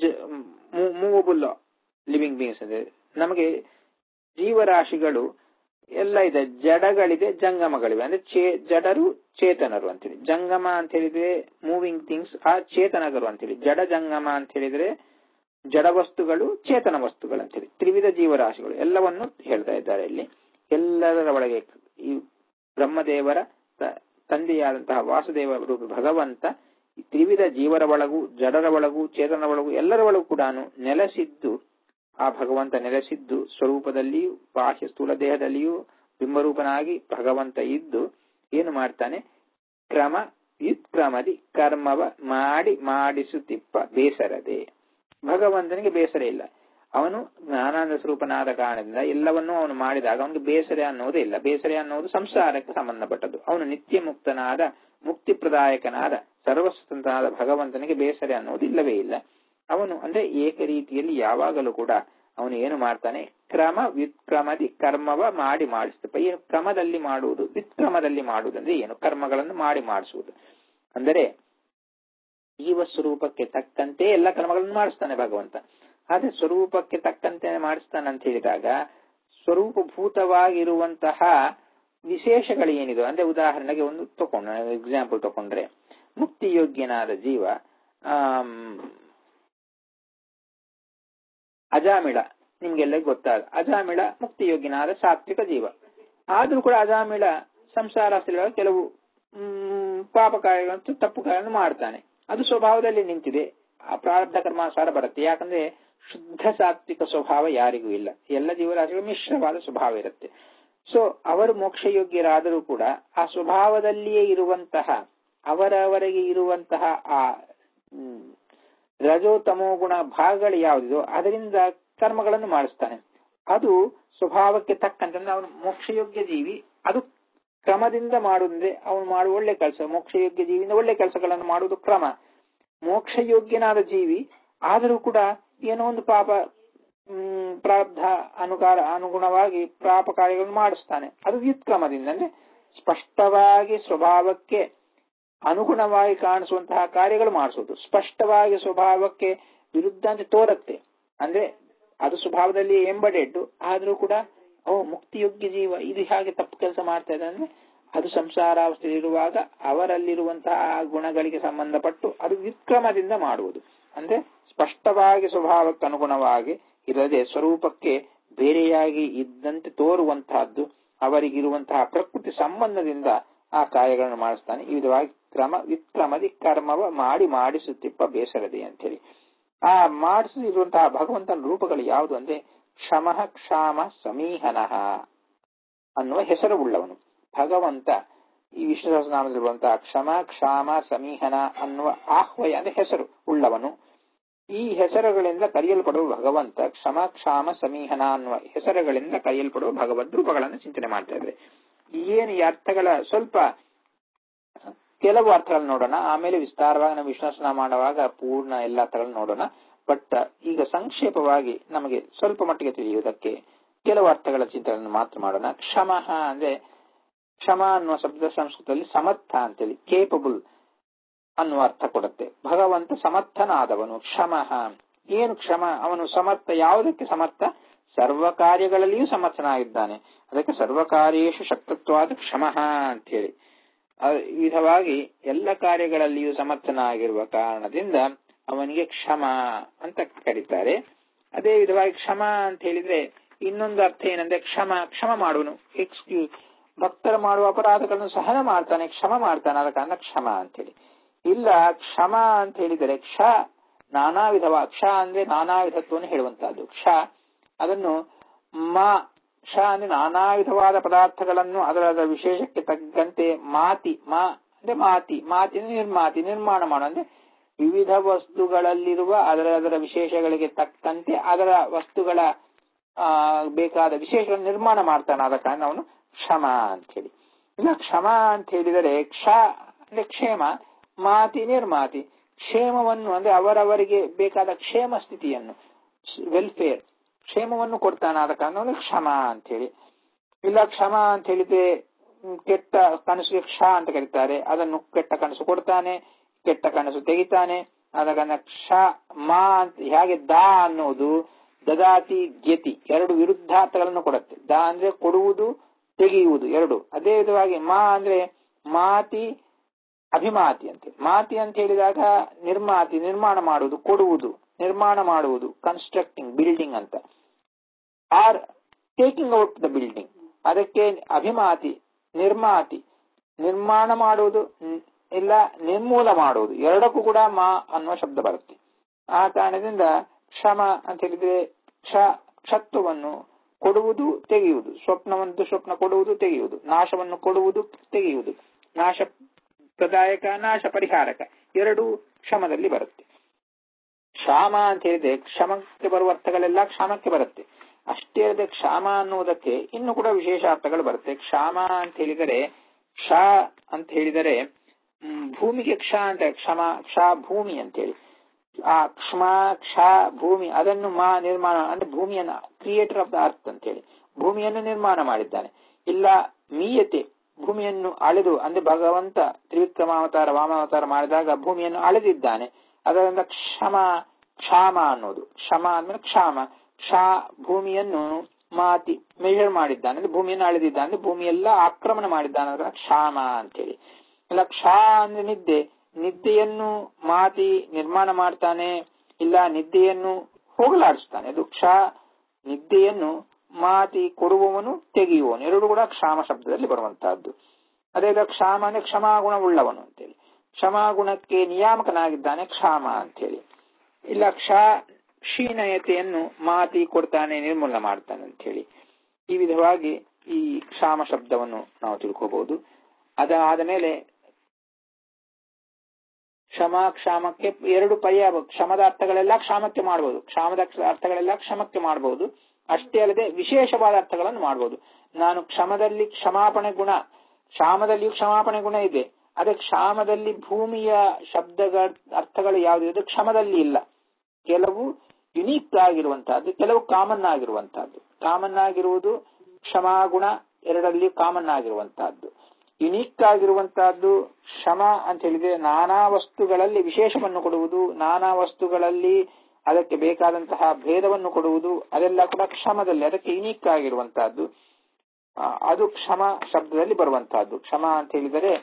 ಮೂವಬುಲ್ ಲಿವಿಂಗ್ ಬೀಯಿಂಗ್ಸ್ ಅಂದ್ರೆ ನಮಗೆ ಜೀವರಾಶಿಗಳು ಎಲ್ಲ ಇದೆ ಜಡಗಳಿದೆ ಜಂಗಮಗಳಿವೆ ಅಂದ್ರೆ ಚೇ ಜಡರು ಚೇತನರು ಅಂತೇಳಿ ಜಂಗಮ ಅಂತ ಹೇಳಿದ್ರೆ ಮೂವಿಂಗ್ ಥಿಂಗ್ಸ್ ಆ ಚೇತನಗರು ಅಂತೇಳಿ ಜಡ ಜಂಗಮ ಅಂತ ಹೇಳಿದ್ರೆ ಜಡ ವಸ್ತುಗಳು ಚೇತನ ವಸ್ತುಗಳು ಅಂತೇಳಿ ತ್ರಿವಿಧ ಜೀವರಾಶಿಗಳು ಎಲ್ಲವನ್ನು ಹೇಳ್ತಾ ಇದ್ದಾರೆ ಇಲ್ಲಿ ಎಲ್ಲದರ ಒಳಗೆ ಈ ಬ್ರಹ್ಮದೇವರ ತ- ತಂದೆಯಾದಂತಹ ವಾಸುದೇವ ರೂಪಿ ಭಗವಂತ ಈ ತ್ರಿವಿಧ ಜೀವರ ಒಳಗೂ ಜಡರ ಒಳಗೂ ಚೇತನ ಒಳಗೂ ಎಲ್ಲರ ಒಳಗೂ ಕೂಡ ನೆಲೆಸಿದ್ದು ಆ ಭಗವಂತ ನೆಲೆಸಿದ್ದು ಸ್ವರೂಪದಲ್ಲಿಯೂ ಬಾಹ್ಯ ಸ್ಥೂಲ ದೇಹದಲ್ಲಿಯೂ ಬಿಂಬರೂಪನಾಗಿ ಭಗವಂತ ಇದ್ದು ಏನು ಮಾಡ್ತಾನೆ ಕ್ರಮ ಯುತ್ಕ್ರಮದಿ ಕರ್ಮವ ಮಾಡಿ ಮಾಡಿಸುತ್ತಿಪ್ಪ ಬೇಸರದೆ ಭಗವಂತನಿಗೆ ಬೇಸರ ಇಲ್ಲ ಅವನು ಜ್ಞಾನಾನಂದ ಸ್ವರೂಪನಾದ ಕಾರಣದಿಂದ ಎಲ್ಲವನ್ನೂ ಅವನು ಮಾಡಿದಾಗ ಅವನಿಗೆ ಬೇಸರ ಅನ್ನೋದೇ ಇಲ್ಲ ಬೇಸರ ಅನ್ನೋದು ಸಂಸಾರಕ್ಕೆ ಸಂಬಂಧಪಟ್ಟದ್ದು ಅವನು ನಿತ್ಯ ಮುಕ್ತನಾದ ಮುಕ್ತಿ ಪ್ರದಾಯಕನಾದ ಸರ್ವಸ್ವತಂತ್ರನಾದ ಭಗವಂತನಿಗೆ ಬೇಸರ ಅನ್ನೋದು ಇಲ್ಲವೇ ಇಲ್ಲ ಅವನು ಅಂದ್ರೆ ಏಕ ರೀತಿಯಲ್ಲಿ ಯಾವಾಗಲೂ ಕೂಡ ಅವನು ಏನು ಮಾಡ್ತಾನೆ ಕ್ರಮ ವ್ಯುತ್ಕ್ರಮದಿ ಕರ್ಮವ ಮಾಡಿ ಮಾಡಿಸ್ತಪ್ಪ ಏನು ಕ್ರಮದಲ್ಲಿ ಮಾಡುವುದು ವ್ಯುತ್ಕ್ರಮದಲ್ಲಿ ಮಾಡುವುದಂದ್ರೆ ಏನು ಕರ್ಮಗಳನ್ನು ಮಾಡಿ ಮಾಡಿಸುವುದು ಅಂದರೆ ಜೀವ ಸ್ವರೂಪಕ್ಕೆ ತಕ್ಕಂತೆ ಎಲ್ಲ ಕರ್ಮಗಳನ್ನು ಮಾಡಿಸ್ತಾನೆ ಭಗವಂತ ಆದ್ರೆ ಸ್ವರೂಪಕ್ಕೆ ತಕ್ಕಂತೆ ಮಾಡಿಸ್ತಾನೆ ಅಂತ ಹೇಳಿದಾಗ ಸ್ವರೂಪಭೂತವಾಗಿರುವಂತಹ ವಿಶೇಷಗಳು ಏನಿದೆ ಅಂದ್ರೆ ಉದಾಹರಣೆಗೆ ಒಂದು ತಗೊಂಡ ಎಕ್ಸಾಂಪಲ್ ತಗೊಂಡ್ರೆ ಮುಕ್ತಿಯೋಗ್ಯನಾದ ಜೀವ ಆಮ್, ಅಜಾಮಿಳ ನಿಮ್ಗೆಲ್ಲ ಗೊತ್ತಾದ ಅಜಾಮಿಳ ಮುಕ್ತಿಯೋಗ್ಯನಾದ ಸಾತ್ವಿಕ ಜೀವ ಆದ್ರೂ ಕೂಡ ಅಜಾಮಿಳ ಸಂಸಾರ ಕೆಲವು ಮ್, ಪಾಪ ಕಾರ್ಯಗಳನ್ನು ತಪ್ಪು ಕಾರ್ಯಗಳನ್ನು ಮಾಡ್ತಾನೆ ಅದು ಸ್ವಭಾವದಲ್ಲಿ ನಿಂತಿದೆ ಆ ಪ್ರಾರಬ್ಧ ಕರ್ಮಾನುಸಾರ ಬರುತ್ತೆ ಯಾಕಂದ್ರೆ ಶುದ್ಧ ಸಾತ್ವಿಕ ಸ್ವಭಾವ ಯಾರಿಗೂ ಇಲ್ಲ ಎಲ್ಲ ಜೀವರಾಶಿಗಳು ಮಿಶ್ರವಾದ ಸ್ವಭಾವ ಇರುತ್ತೆ ಸೊ ಅವರು ಮೋಕ್ಷಯೋಗ್ಯರಾದರೂ ಕೂಡ ಆ ಸ್ವಭಾವದಲ್ಲಿಯೇ ಇರುವಂತಹ ಅವರವರಿಗೆ ಇರುವಂತಹ ಆ ಮ್, ರಜೋ ತಮೋ ಗುಣ ಭಾಗಗಳು ಯಾವುದಿದೋ ಅದರಿಂದ ಕರ್ಮಗಳನ್ನು ಮಾಡಿಸ್ತಾನೆ ಅದು ಸ್ವಭಾವಕ್ಕೆ ತಕ್ಕಂತೆ ಅಂದ್ರೆ ಅವನು ಮೋಕ್ಷಯೋಗ್ಯ ಜೀವಿ ಅದು ಕ್ರಮದಿಂದ ಮಾಡುವುದಂದ್ರೆ ಅವನು ಮಾಡುವ ಒಳ್ಳೆ ಕೆಲಸ ಮೋಕ್ಷಯೋಗ್ಯ ಜೀವಿಯಿಂದ ಒಳ್ಳೆ ಕೆಲಸಗಳನ್ನು ಮಾಡುವುದು ಕ್ರಮ ಮೋಕ್ಷಯೋಗ್ಯನಾದ ಜೀವಿ ಆದರೂ ಕೂಡ ಏನೋ ಒಂದು ಪಾಪ ಹ್ಮ್ ಪ್ರಾರಬ್ಧ ಅನುಕಾರ ಅನುಗುಣವಾಗಿ ಪಾಪ ಕಾರ್ಯಗಳನ್ನು ಮಾಡಿಸ್ತಾನೆ ಅದು ವ್ಯುತ್ಕ್ರಮದಿಂದ ಅಂದ್ರೆ ಸ್ಪಷ್ಟವಾಗಿ ಸ್ವಭಾವಕ್ಕೆ ಅನುಗುಣವಾಗಿ ಕಾಣಿಸುವಂತಹ ಕಾರ್ಯಗಳು ಮಾಡಿಸುವುದು ಸ್ಪಷ್ಟವಾಗಿ ಸ್ವಭಾವಕ್ಕೆ ವಿರುದ್ಧ ಅಂತ ತೋರುತ್ತೆ ಅಂದ್ರೆ ಅದು ಸ್ವಭಾವದಲ್ಲಿ ಎಂಬಡೆಡ್ ಆದ್ರೂ ಕೂಡ ಓ ಮುಕ್ತಿಯೋಗ್ಯ ಜೀವ ಇದು ಹಾಗೆ ತಪ್ಪು ಕೆಲಸ ಮಾಡ್ತಾ ಇದೆ ಅಂದ್ರೆ ಅದು ಸಂಸಾರಾವಸ್ಥೆಯಲ್ಲಿ ಇರುವಾಗ ಅವರಲ್ಲಿರುವಂತಹ ಗುಣಗಳಿಗೆ ಸಂಬಂಧಪಟ್ಟು ಅದು ವಿಕ್ರಮದಿಂದ ಮಾಡುವುದು ಅಂದ್ರೆ ಸ್ಪಷ್ಟವಾಗಿ ಸ್ವಭಾವಕ್ಕೆ ಅನುಗುಣವಾಗಿ ಇರದೆ ಸ್ವರೂಪಕ್ಕೆ ಬೇರೆಯಾಗಿ ಇದ್ದಂತೆ ತೋರುವಂತಹದ್ದು ಅವರಿಗಿರುವಂತಹ ಪ್ರಕೃತಿ ಸಂಬಂಧದಿಂದ ಆ ಕಾರ್ಯಗಳನ್ನು ಮಾಡಿಸ್ತಾನೆ ಈ ವಿಧವಾಗಿ ಕ್ರಮ ವಿಕ್ರಮದಿ ಕರ್ಮವ ಮಾಡಿ ಮಾಡಿಸುತ್ತಿಪ್ಪ ಬೇಸರದೆ ಅಂತೇಳಿ ಆ ಮಾಡಿಸಿರುವಂತಹ ಭಗವಂತನ ರೂಪಗಳು ಯಾವುದು ಅಂದ್ರೆ ಕ್ಷಮಃ ಕ್ಷಾಮ ಸಮೀಹನಃ ಅನ್ನುವ ಹೆಸರು ಉಳ್ಳವನು ಭಗವಂತ ಈ ವಿಷ್ಣು ಸಹಸ್ರನಾಮದಲ್ಲಿರುವಂತಹ ಕ್ಷಮ ಕ್ಷಾಮ ಸಮೀಹನ ಅನ್ನುವ ಆಹ್ವಯ ಅಂದ್ರೆ ಹೆಸರು ಉಳ್ಳವನು ಈ ಹೆಸರುಗಳಿಂದ ಕರೆಯಲ್ಪಡುವ ಭಗವಂತ ಕ್ಷಮ ಕ್ಷಾಮ ಸಮೀಹನ ಅನ್ನುವ ಹೆಸರುಗಳಿಂದ ಕರೆಯಲ್ಪಡುವ ಭಗವದ್ ರೂಪಗಳನ್ನು ಚಿಂತನೆ ಮಾಡ್ತಾ ಇದ್ರೆ ಏನು ಈ ಅರ್ಥಗಳ ಸ್ವಲ್ಪ ಕೆಲವು ಅರ್ಥಗಳನ್ನು ನೋಡೋಣ ಆಮೇಲೆ ವಿಸ್ತಾರವಾಗಿ ನಾವು ವಿಶ್ವಾಸನ ಮಾಡುವಾಗ ಪೂರ್ಣ ಎಲ್ಲ ಅರ್ಥಗಳನ್ನು ನೋಡೋಣ ಬಟ್ ಈಗ ಸಂಕ್ಷೇಪವಾಗಿ ನಮಗೆ ಸ್ವಲ್ಪ ಮಟ್ಟಿಗೆ ತಿಳಿಯುವುದಕ್ಕೆ ಕೆಲವು ಅರ್ಥಗಳ ಚಿಂತನೆಯನ್ನು ಮಾತ್ರ ಮಾಡೋಣ ಕ್ಷಮ ಅಂದ್ರೆ ಕ್ಷಮ ಅನ್ನುವ ಶಬ್ದ ಸಂಸ್ಕೃತದಲ್ಲಿ ಸಮರ್ಥ ಅಂತೇಳಿ ಕೇಪಬಲ್ ಅನ್ನುವ ಅರ್ಥ ಕೊಡುತ್ತೆ ಭಗವಂತ ಸಮರ್ಥನಾದವನು ಕ್ಷಮ ಏನು ಕ್ಷಮ ಅವನು ಸಮರ್ಥ ಯಾವುದಕ್ಕೆ ಸಮರ್ಥ ಸರ್ವ ಕಾರ್ಯಗಳಲ್ಲಿಯೂ ಸಮರ್ಥನಾಗಿದ್ದಾನೆ ಅದಕ್ಕೆ ಸರ್ವ ಕಾರ್ಯೇಶು ಶಕ್ತತ್ವಾದ ಕ್ಷಮ ಅಂತ ಹೇಳಿ ಈ ವಿಧವಾಗಿ ಎಲ್ಲ ಕಾರ್ಯಗಳಲ್ಲಿಯೂ ಸಮರ್ಥನಾಗಿರುವ ಕಾರಣದಿಂದ ಅವನಿಗೆ ಕ್ಷಮ ಅಂತ ಕರೀತಾರೆ ಅದೇ ವಿಧವಾಗಿ ಕ್ಷಮ ಅಂತ ಹೇಳಿದ್ರೆ ಇನ್ನೊಂದು ಅರ್ಥ ಏನಂದ್ರೆ ಕ್ಷಮ ಕ್ಷಮ ಮಾಡುವನು ಎಕ್ಸ್ಕ್ಯೂಸ್ ಭಕ್ತರು ಮಾಡುವ ಅಪರಾಧಗಳನ್ನು ಸಹನ ಮಾಡ್ತಾನೆ ಕ್ಷಮ ಮಾಡ್ತಾನೆ ಆದ ಕಾರಣ ಕ್ಷಮ ಅಂತೇಳಿ ಇಲ್ಲ ಕ್ಷಮ ಅಂತ ಹೇಳಿದರೆ ಕ್ಷ ನಾನಾ ವಿಧವ ಕ್ಷ ಅಂದ್ರೆ ನಾನಾ ವಿಧತ್ವವನ್ನು ಹೇಳುವಂತಹದ್ದು ಕ್ಷ ಅದನ್ನು ಮ ಕ್ಷ ಅಂದ್ರೆ ನಾನಾ ವಿಧವಾದ ಪದಾರ್ಥಗಳನ್ನು ಅದರ ಅದರ ವಿಶೇಷಕ್ಕೆ ತಕ್ಕಂತೆ ಮಾತಿ ಮಾ ಅಂದ್ರೆ ಮಾತಿ ಮಾತಿ ಅಂದ್ರೆ ನಿರ್ಮಾತಿ ನಿರ್ಮಾಣ ಮಾಡೋ ಅಂದ್ರೆ ವಿವಿಧ ವಸ್ತುಗಳಲ್ಲಿರುವ ಅದರ ಅದರ ವಿಶೇಷಗಳಿಗೆ ತಕ್ಕಂತೆ ಅದರ ವಸ್ತುಗಳ ಆ ಬೇಕಾದ ವಿಶೇಷ ನಿರ್ಮಾಣ ಮಾಡ್ತಾನೆ ಆದ ಕಾರಣ ಅವನು ಕ್ಷಮ ಅಂತ ಹೇಳಿ ಇಲ್ಲ ಕ್ಷಮ ಅಂತ ಹೇಳಿದರೆ ಕ್ಷ ಅಂದ್ರೆ ಕ್ಷೇಮ ಮಾತಿ ನಿರ್ಮಾತಿ ಕ್ಷೇಮವನ್ನು ಅಂದ್ರೆ ಅವರವರಿಗೆ ಬೇಕಾದ ಕ್ಷೇಮ ಸ್ಥಿತಿಯನ್ನು ವೆಲ್ಫೇರ್ ಕ್ಷೇಮವನ್ನು ಕೊಡ್ತಾನೆ ಆದ ಕಾರಣ ಕ್ಷಮ ಅಂತ ಹೇಳಿ ಇಲ್ಲ ಕ್ಷಮ ಅಂತ ಹೇಳಿದ್ರೆ ಕೆಟ್ಟ ಕನಸಿಗೆ ಕ್ಷ ಅಂತ ಕರೀತಾರೆ ಅದನ್ನು ಕೆಟ್ಟ ಕನಸು ಕೊಡ್ತಾನೆ ಕೆಟ್ಟ ಕನಸು ತೆಗಿತಾನೆ ಆದ ಕಾರಣ ಕ್ಷ ಮಾ ಅಂತ ಹೇಗೆ ದಾ ಅನ್ನೋದು ದದಾತಿ ಗೆತಿ ಎರಡು ವಿರುದ್ಧಾರ್ಥಗಳನ್ನು ಕೊಡುತ್ತೆ ದಾ ಅಂದ್ರೆ ಕೊಡುವುದು ತೆಗೆಯುವುದು ಎರಡು ಅದೇ ವಿಧವಾಗಿ ಮಾ ಅಂದ್ರೆ ಮಾತಿ ಅಭಿಮಾತಿ ಅಂತ ಮಾತಿ ಅಂತ ಹೇಳಿದಾಗ ನಿರ್ಮಾತಿ ನಿರ್ಮಾಣ ಮಾಡುವುದು ಕೊಡುವುದು ನಿರ್ಮಾಣ ಮಾಡುವುದು ಕನ್ಸ್ಟ್ರಕ್ಟಿಂಗ್ ಬಿಲ್ಡಿಂಗ್ ಅಂತ are taking out the building ಅದಕ್ಕೆ ಅಭಿಮಾತಿ ನಿರ್ಮಾತಿ ನಿರ್ಮಾಣ ಮಾಡುವುದು ಇಲ್ಲ ನಿರ್ಮೂಲ ಮಾಡುವುದು ಎರಡಕ್ಕೂ ಕೂಡ ಮಾ ಅನ್ನುವ ಶಬ್ದ ಬರುತ್ತೆ ಆ ಕಾರಣದಿಂದ ಕ್ಷಮ ಅಂತ ಹೇಳಿದ್ರೆ ಕ್ಷ ಕ್ಷತ್ವವನ್ನು ಕೊಡುವುದು ತೆಗೆಯುವುದು ಸ್ವಪ್ನವನ್ನು ಸ್ವಪ್ನ ಕೊಡುವುದು ತೆಗೆಯುವುದು ನಾಶವನ್ನು ಕೊಡುವುದು ತೆಗೆಯುವುದು ನಾಶ ಪ್ರದಾಯಕ ನಾಶ ಪರಿಹಾರಕ ಎರಡು ಕ್ಷಮದಲ್ಲಿ ಬರುತ್ತೆ ಕ್ಷ ಕ್ಷಾಮ ಅಂತ ಹೇಳಿದ್ರೆ ಕ್ಷಮಕ್ಕೆ ಬರುವ ಅರ್ಥಗಳೆಲ್ಲ ಕ್ಷಾಮಕ್ಕೆ ಬರುತ್ತೆ ಅಷ್ಟೇ ಅಲ್ಲದೆ ಕ್ಷಾಮ ಅನ್ನುವುದಕ್ಕೆ ಇನ್ನು ಕೂಡ ವಿಶೇಷ ಅರ್ಥಗಳು ಬರುತ್ತೆ ಕ್ಷಾಮ ಅಂತ ಹೇಳಿದರೆ ಕ್ಷ ಅಂತ ಹೇಳಿದರೆ ಹ್ಮ್, ಭೂಮಿಗೆ ಕ್ಷ ಅಂತ ಕ್ಷಮ ಕ್ಷ ಭೂಮಿ ಅಂತೇಳಿ ಆ ಕ್ಷಮ ಕ್ಷ ಭೂಮಿ ಅದನ್ನು ಮಾ ನಿರ್ಮಾಣ ಅಂದ್ರೆ ಭೂಮಿಯನ್ನ ಕ್ರಿಯೇಟರ್ ಆಫ್ ದ ಅರ್ತ್ ಅಂತೇಳಿ ಭೂಮಿಯನ್ನು ನಿರ್ಮಾಣ ಮಾಡಿದ್ದಾನೆ ಇಲ್ಲ ಮೀಯತೆ ಭೂಮಿಯನ್ನು ಅಳೆದು ಅಂದ್ರೆ ಭಗವಂತ ತ್ರಿವಿಕ್ರಮಾವತಾರ ವಾಮಾವತಾರ ಮಾಡಿದಾಗ ಭೂಮಿಯನ್ನು ಅಳೆದಿದ್ದಾನೆ ಅದರಿಂದ ಕ್ಷಮ ಕ್ಷಾಮ ಅನ್ನೋದು ಕ್ಷಮ ಅಂದ್ರೆ ಕ್ಷಾಮ ಕ್ಷಾ ಭೂಮಿಯನ್ನು ಮಾತಿ ಮೆಜರ್ ಮಾಡಿದ್ದಾನೆ ಅಂದ್ರೆ ಭೂಮಿಯನ್ನು ಅಳೆದಿದ್ದಾನೆ ಅಂದ್ರೆ ಭೂಮಿಯೆಲ್ಲ ಆಕ್ರಮಣ ಮಾಡಿದ್ದಾನೆ ಅಂದ್ರೆ ಕ್ಷಾಮ ಅಂತೇಳಿ ಇಲ್ಲ ಕ್ಷಾ ಅಂದ್ರೆ ನಿದ್ದೆ ನಿದ್ದೆಯನ್ನು ಮಾತಿ ನಿರ್ಮಾಣ ಮಾಡ್ತಾನೆ ಇಲ್ಲ ನಿದ್ದೆಯನ್ನು ಹೋಗಲಾಡಿಸ್ತಾನೆ ಅದು ಕ್ಷ ನಿದ್ದೆಯನ್ನು ಮಾತಿ ಕೊಡುವವನು ತೆಗೆಯುವವನು ಎರಡು ಕೂಡ ಕ್ಷಾಮ ಶಬ್ದದಲ್ಲಿ ಬರುವಂತಹದ್ದು ಅದೇ ತರ ಕ್ಷಾಮ ಅಂದ್ರೆ ಕ್ಷಮಾಗುಣವುಳ್ಳವನು ಅಂತೇಳಿ ಕ್ಷಮಾಗುಣಕ್ಕೆ ನಿಯಾಮಕನಾಗಿದ್ದಾನೆ ಕ್ಷಾಮ ಅಂತೇಳಿ ಇಲ್ಲ ಕ್ಷ ಕ್ಷೀಣಯತೆಯನ್ನು ಮಾತಿ ಕೊಡ್ತಾನೆ ನಿರ್ಮೂಲನ ಮಾಡ್ತಾನೆ ಅಂತ ಹೇಳಿ ಈ ವಿಧವಾಗಿ ಈ ಕ್ಷಾಮ ಶಬ್ದವನ್ನು ನಾವು ತಿಳ್ಕೋಬಹುದು ಅದಾದ ಮೇಲೆ ಕ್ಷಮ ಕ್ಷಾಮಕ್ಕೆ ಎರಡು ಪರ್ಯಾಯ ಕ್ಷಮದ ಅರ್ಥಗಳೆಲ್ಲ ಕ್ಷಾಮಕ್ಕೆ ಮಾಡಬಹುದು ಕ್ಷಾಮದ ಅರ್ಥಗಳೆಲ್ಲ ಕ್ಷಮಕ್ಕೆ ಮಾಡಬಹುದು ಅಷ್ಟೇ ಅಲ್ಲದೆ ವಿಶೇಷವಾದ ಅರ್ಥಗಳನ್ನು ಮಾಡಬಹುದು ನಾನು ಕ್ಷಮದಲ್ಲಿ ಕ್ಷಮಾಪಣೆ ಗುಣ ಕ್ಷಾಮದಲ್ಲಿಯೂ ಕ್ಷಮಾಪಣೆ ಗುಣ ಇದೆ ಅದೇ ಕ್ಷಾಮದಲ್ಲಿ ಭೂಮಿಯ ಶಬ್ದಗಳ ಅರ್ಥಗಳು ಯಾವುದಿದೆ ಕ್ಷಮದಲ್ಲಿ ಇಲ್ಲ ಕೆಲವು ಯುನೀಕ್ ಆಗಿರುವಂತಹದ್ದು ಕೆಲವು ಕಾಮನ್ ಆಗಿರುವಂತಹದ್ದು ಕಾಮನ್ ಆಗಿರುವುದು ಕ್ಷಮಾಗುಣ ಎರಡಲ್ಲಿ ಕಾಮನ್ ಆಗಿರುವಂತಹದ್ದು ಯುನೀಕ್ ಆಗಿರುವಂತಹದ್ದು ಕ್ಷಮ ಅಂತ ಹೇಳಿದ್ರೆ ನಾನಾ ವಸ್ತುಗಳಲ್ಲಿ ವಿಶೇಷವನ್ನು ಕೊಡುವುದು ನಾನಾ ವಸ್ತುಗಳಲ್ಲಿ ಅದಕ್ಕೆ ಬೇಕಾದಂತಹ ಭೇದವನ್ನು ಕೊಡುವುದು ಅದೆಲ್ಲ ಕೂಡ ಕ್ಷಮದಲ್ಲಿ ಅದಕ್ಕೆ ಯುನೀಕ್ ಆಗಿರುವಂತಹದ್ದು ಆ, ಅದು ಕ್ಷಮ ಶಬ್ದದಲ್ಲಿ ಬರುವಂತಹದ್ದು ಕ್ಷಮ ಅಂತ ಹೇಳಿದರೆ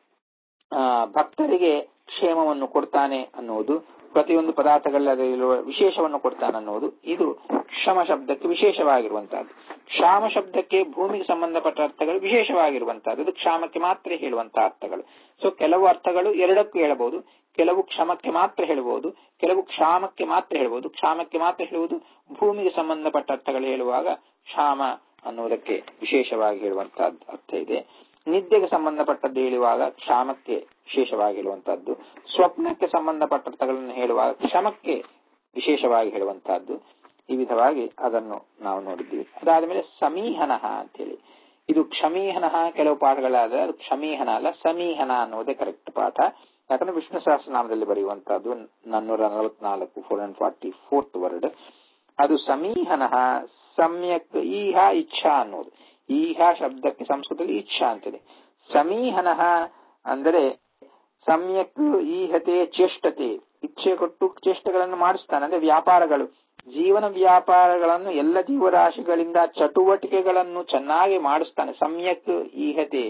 ಆ, ಭಕ್ತರಿಗೆ ಕ್ಷೇಮವನ್ನು ಕೊಡ್ತಾನೆ ಅನ್ನುವುದು ಪ್ರತಿಯೊಂದು ಪದಾರ್ಥಗಳಲ್ಲಿ ಅದರಲ್ಲಿರುವ ವಿಶೇಷವನ್ನು ಕೊಡ್ತಾನೆ ಅನ್ನುವುದು ಇದು ಕ್ಷಮ ಶಬ್ದಕ್ಕೆ ವಿಶೇಷವಾಗಿರುವಂತಹದ್ದು ಕ್ಷಾಮ ಶಬ್ದಕ್ಕೆ ಭೂಮಿಗೆ ಸಂಬಂಧಪಟ್ಟ ಅರ್ಥಗಳು ವಿಶೇಷವಾಗಿರುವಂತಹದ್ದು ಇದು ಕ್ಷಾಮಕ್ಕೆ ಮಾತ್ರ ಹೇಳುವಂತಹ ಅರ್ಥಗಳು ಸೊ ಕೆಲವು ಅರ್ಥಗಳು ಎರಡಕ್ಕೂ ಹೇಳಬಹುದು ಕೆಲವು ಕ್ಷಮಕ್ಕೆ ಮಾತ್ರ ಹೇಳಬಹುದು ಕೆಲವು ಕ್ಷಾಮಕ್ಕೆ ಮಾತ್ರ ಹೇಳಬಹುದು ಕ್ಷಾಮಕ್ಕೆ ಮಾತ್ರ ಹೇಳುವುದು ಭೂಮಿಗೆ ಸಂಬಂಧಪಟ್ಟ ಅರ್ಥಗಳು ಹೇಳುವಾಗ ಕ್ಷಾಮ ಅನ್ನುವುದಕ್ಕೆ ವಿಶೇಷವಾಗಿ ಹೇಳುವಂತಹದ್ದು ಅರ್ಥ ಇದೆ ನಿದ್ದೆಗೆ ಸಂಬಂಧಪಟ್ಟದ್ದು ಹೇಳುವಾಗ ಕ್ಷಾಮಕ್ಕೆ ವಿಶೇಷವಾಗಿ ಹೇಳುವಂತಹದ್ದು ಸ್ವಪ್ನಕ್ಕೆ ಸಂಬಂಧಪಟ್ಟ ಅರ್ಥಗಳನ್ನು ಹೇಳುವಾಗ ಕ್ಷಮಕ್ಕೆ ವಿಶೇಷವಾಗಿ ಹೇಳುವಂತಹದ್ದು ಈ ವಿಧವಾಗಿ ಅದನ್ನು ನಾವು ನೋಡಿದ್ದೀವಿ ಅದಾದ ಮೇಲೆ ಸಮೀಹನ ಅಂತೇಳಿ ಇದು ಕ್ಷಮೀಹನ ಕೆಲವು ಪಾಠಗಳಾದ ಅದು ಕ್ಷಮೀಹನ ಅಲ್ಲ ಸಮೀಹನ ಅನ್ನುವುದೇ ಕರೆಕ್ಟ್ ಪಾಠ ಯಾಕಂದ್ರೆ ವಿಷ್ಣು ಸಹಸ್ರನಾಮದಲ್ಲಿ ಬರೆಯುವಂತಹದ್ದು ನಾನ್ನೂರ ನಲವತ್ನಾಲ್ಕು four and forty fourth word ಅದು ಸಮೀಹನ ಸಮ್ಯಕ್ ಈಹ ಇಚ್ಛಾ ಅನ್ನೋದು ಈಹ ಶಬ್ದಕ್ಕೆ ಸಂಸ್ಕೃತದಲ್ಲಿ ಇಚ್ಛಾ ಅಂತಿದೆ ಸಮೀಹನ ಅಂದರೆ ಸಮ್ಯಕ್ ಈಹತೆ ಚೇಷ್ಟತೆ ಇಚ್ಛೆ ಕೊಟ್ಟು ಚೇಷ್ಟೆಗಳನ್ನು ಮಾಡಿಸ್ತಾನೆ ಅಂದ್ರೆ ವ್ಯಾಪಾರಗಳು ಜೀವನ ವ್ಯಾಪಾರಗಳನ್ನು ಎಲ್ಲ ಜೀವರಾಶಿಗಳಿಂದ ಚಟುವಟಿಕೆಗಳನ್ನು ಚೆನ್ನಾಗಿ ಮಾಡಿಸ್ತಾನೆ ಸಮ್ಯಕ್ ಈಹತೆ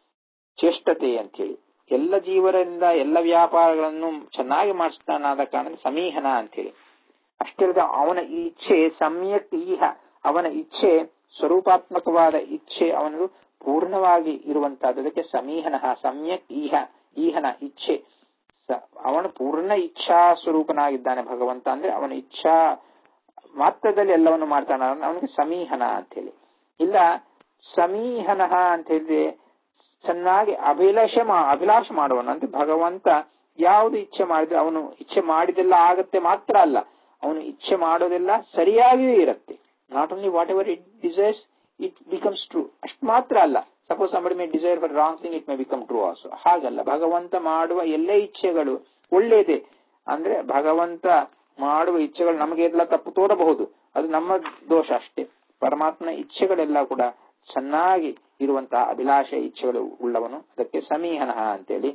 ಚೇಷ್ಟತೆ ಅಂತೇಳಿ ಎಲ್ಲ ಜೀವರಿಂದ ಎಲ್ಲ ವ್ಯಾಪಾರಗಳನ್ನು ಚೆನ್ನಾಗಿ ಮಾಡಿಸ್ತಾನಾದ ಕಾರಣ ಸಮೀಹನ ಅಂತೇಳಿ ಅಷ್ಟೇ ಅಲ್ಲದೆ ಅವನ ಇಚ್ಛೆ ಸಮ್ಯಕ್ ಈಹ ಅವನ ಇಚ್ಛೆ ಸ್ವರೂಪಾತ್ಮಕವಾದ ಇಚ್ಛೆ ಅವನದು ಪೂರ್ಣವಾಗಿ ಇರುವಂತಹದ್ದು ಅದಕ್ಕೆ ಸಮೀಹನ ಸಮ್ಯಕ್ ಈಹ ಈಹನ ಇಚ್ಛೆ ಸ- ಅವನು ಪೂರ್ಣ ಇಚ್ಛಾ ಸ್ವರೂಪನಾಗಿದ್ದಾನೆ ಭಗವಂತ ಅಂದ್ರೆ ಅವನ ಇಚ್ಛಾ ಮಾತ್ರದಲ್ಲಿ ಎಲ್ಲವನ್ನು ಮಾಡ್ತಾನೆ ಅವನಿಗೆ ಸಮೀಹನ ಅಂತ ಹೇಳಿ ಇಲ್ಲ ಸಮೀಹನ ಅಂತ ಹೇಳಿದ್ರೆ ಚೆನ್ನಾಗಿ ಅಭಿಲಾಷ ಮಾ ಅಭಿಲಾಷ ಮಾಡುವನು ಅಂದ್ರೆ ಭಗವಂತ ಯಾವುದು ಇಚ್ಛೆ ಮಾಡಿದ್ರೆ ಅವನು ಇಚ್ಛೆ ಮಾಡಿದೆಲ್ಲ ಆಗತ್ತೆ ಮಾತ್ರ ಅಲ್ಲ ಅವನು ಇಚ್ಛೆ ಮಾಡೋದೆಲ್ಲ ಸರಿಯಾಗಿಯೂ ಇರುತ್ತೆ not only whatever it desires it becomes true ಅಷ್ಟು ಮಾತ್ರ ಅಲ್ಲ suppose somebody may desire for wrong thing it may become true also ಹಾಗಲ್ಲ ಭಗವಂತ ಮಾಡುವ ಎಲ್ಲ ಇಚ್ಛೆಗಳು ಒಳ್ಳೇದೇ ಅಂದ್ರೆ ಭಗವಂತ ಮಾಡುವ ಇಚ್ಛೆಗಳು ನಮಗೆ ಎಲ್ಲ ತಪ್ಪು ತೋರಬಹುದು ಅದು ನಮ್ಮ ದೋಷ ಅಷ್ಟೇ ಪರಮಾತ್ಮನ ಇಚ್ಛೆಗಳೆಲ್ಲ ಕೂಡ ಚೆನ್ನಾಗಿ ಇರುವಂತಹ ಅಭಿಲಾಷ ಇಚ್ಛೆಗಳು ಉಳ್ಳವನು ಅದಕ್ಕೆ ಸಮೀಹನ ಅಂತೇಳಿ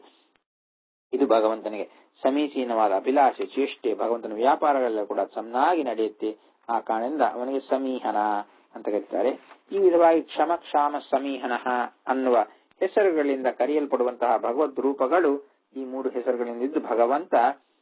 ಇದು ಭಗವಂತನಿಗೆ ಸಮೀಚೀನವಾದ ಅಭಿಲಾಷೆ ಚೇಷ್ಟೆ ಭಗವಂತನ ವ್ಯಾಪಾರಗಳೆಲ್ಲ ಕೂಡ ಚೆನ್ನಾಗಿ ನಡೆಯುತ್ತೆ ಆ ಕಾರಣದಿಂದ ಅವನಿಗೆ ಸಮೀಹನ ಅಂತ ಕರೀತಾರೆ ಈ ವಿಧವಾಗಿ ಕ್ಷಮ ಕ್ಷಾಮ ಸಮೀಹನ ಅನ್ನುವ ಹೆಸರುಗಳಿಂದ ಕರೆಯಲ್ಪಡುವಂತಹ ಭಗವದ್ ರೂಪಗಳು ಈ ಮೂರು ಹೆಸರುಗಳಿಂದ ಇದ್ದು ಭಗವಂತ